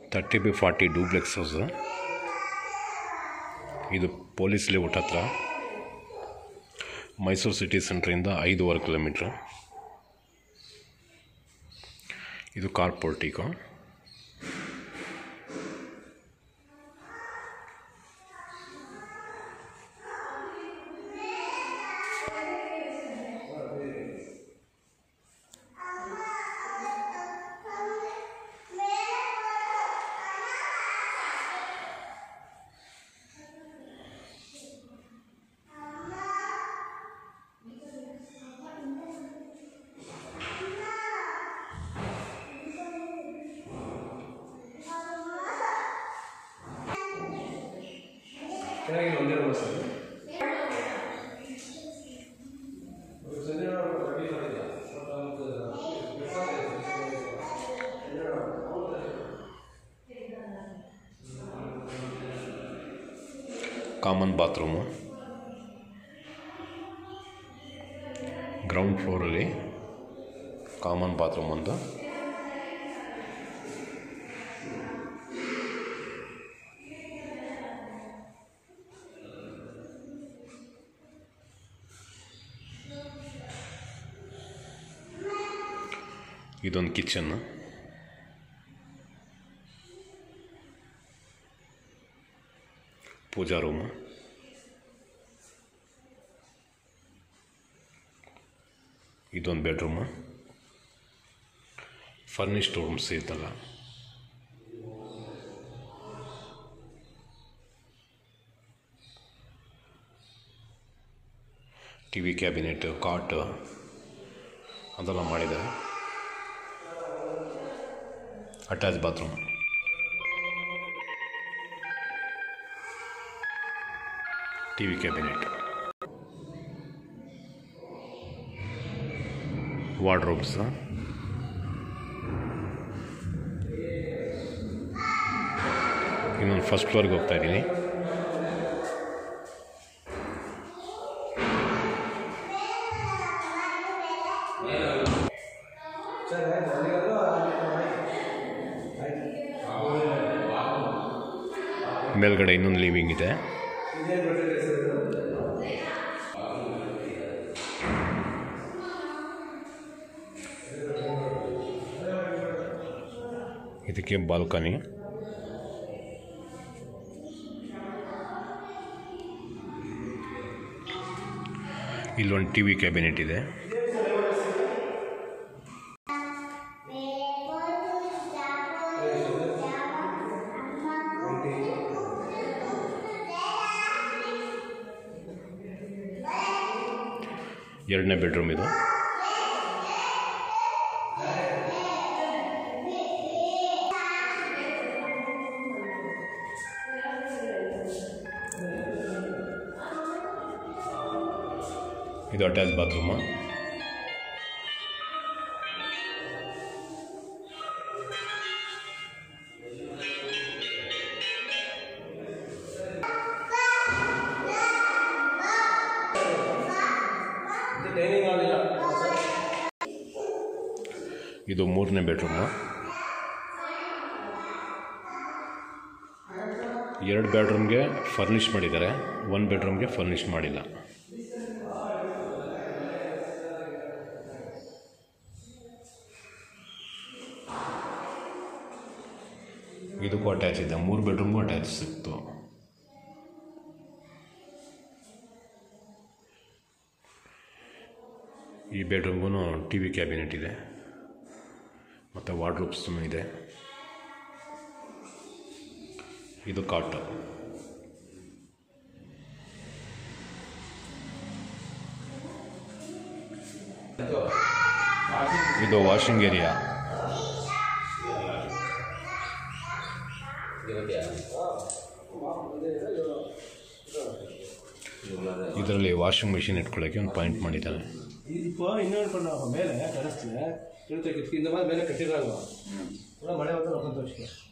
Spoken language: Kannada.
Thirty by forty duplex house ಇದು ಪೊಲೀಸ್ ಲೇಔಟ್ ಹತ್ರ ಮೈಸೂರು ಸಿಟಿ ಸೆಂಟ್ರಿಂದ ಐದೂವರೆ ಕಿಲೋಮೀಟ್ರ್ ಇದು ಕಾರ್ ಪೋರ್ಟಿಕೋ ಚೆನ್ನಾಗಿ ಒಂದೇ room sir common bathroom ground ಫ್ಲೋರಲ್ಲಿ ಕಾಮನ್ ಬಾತ್ರೂಮ್ ಒಂದು ಇದೊಂದು ಕಿಚನ್ ಪೂಜಾ ರೂಮು ಇದೊಂದು ಬೆಡ್ರೂಮು ಫರ್ನಿಶ್ಡ್ ರೂಮ್ಸ್ ಇದಲ್ಲ ಟಿ ವಿ ಕ್ಯಾಬಿನೆಟ್ ಕಾಟ್ ಅದೆಲ್ಲ ಮಾಡಿದ್ದಾರೆ attach bathroom T V cabinet wardrobes ಇನ್ನೊಂದು ಫಸ್ಟ್ ಫ್ಲೋರ್ಗೆ ಹೋಗ್ತಾ ಇದ್ದೀನಿ ಸರ್ ಆಯ್ತು ಅಲ್ಲಿಗಾದ್ರೂ ಆಯ್ತು ಮೇಲ್ಗಡೆ ಇನ್ನೊಂದು ಲಿವಿಂಗ್ ಇದೆ ಇದೇನು ಬರ್ತದೆ ಸರ್ ಇದು? ಇದಕ್ಕೆ ಬಾಲ್ಕನಿ ಇಲ್ಲೊಂದು ಟಿ ವಿ ಕ್ಯಾಬಿನೆಟ್ ಇದೆ ಎರಡನೇ ಬೆಡ್ರೂಮ್ ಇದು ಇದು ಅಟ್ಯಾಚ್ ಬಾತ್ರೂಮು ಇದು ಡೈನಿಂಗ್ ಹಾಲ್ ಇಲ್ಲ ಸರ್ ಇದು ಮೂರನೇ ಬೆಡ್ರೂಮು ಎರಡು ಬೆಡ್ರೂಮ್ಗೆ ಫರ್ನಿಷ್ ಮಾಡಿದ್ದಾರೆ ಒಂದು ಬೆಡ್ರೂಮ್ಗೆ ಫರ್ನಿಷ್ ಮಾಡಿಲ್ಲ ಇದಕ್ಕೂ ಅಟ್ಯಾಚ್ ಇದೆ ಮೂರು ಬೆಡ್ರೂಮ್ಗೂ ಅಟ್ಯಾಚ್ ಸಿಕ್ತು ಈ ಬೆಡ್ರೂಮ್ಗೂ ಟಿ ವಿ ಕ್ಯಾಬಿನೆಟ್ ಇದೆ ಮತ್ತು ವಾರ್ಡ್ರೂಬ್ಸೂ ಇದೆ ಇದು ಕಾಟ್ ಇದು ವಾಷಿಂಗ್ ಏರಿಯಾ ಇದರಲ್ಲಿ ವಾಷಿಂಗ್ ಮಿಷಿನ್ ಇಟ್ಕೊಳ್ಳೋಕ್ಕೆ ಒಂದು ಪಾಯಿಂಟ್ ಮಾಡಿದ್ದಾರೆ இப்போ இன்னொன்று பண்ண மேலே கடைசியில் இருபத்தி இந்த மாதிரி மேலே கட்டிடுறாங்க கூட மழை வந்து ரொம்ப சந்தோஷம்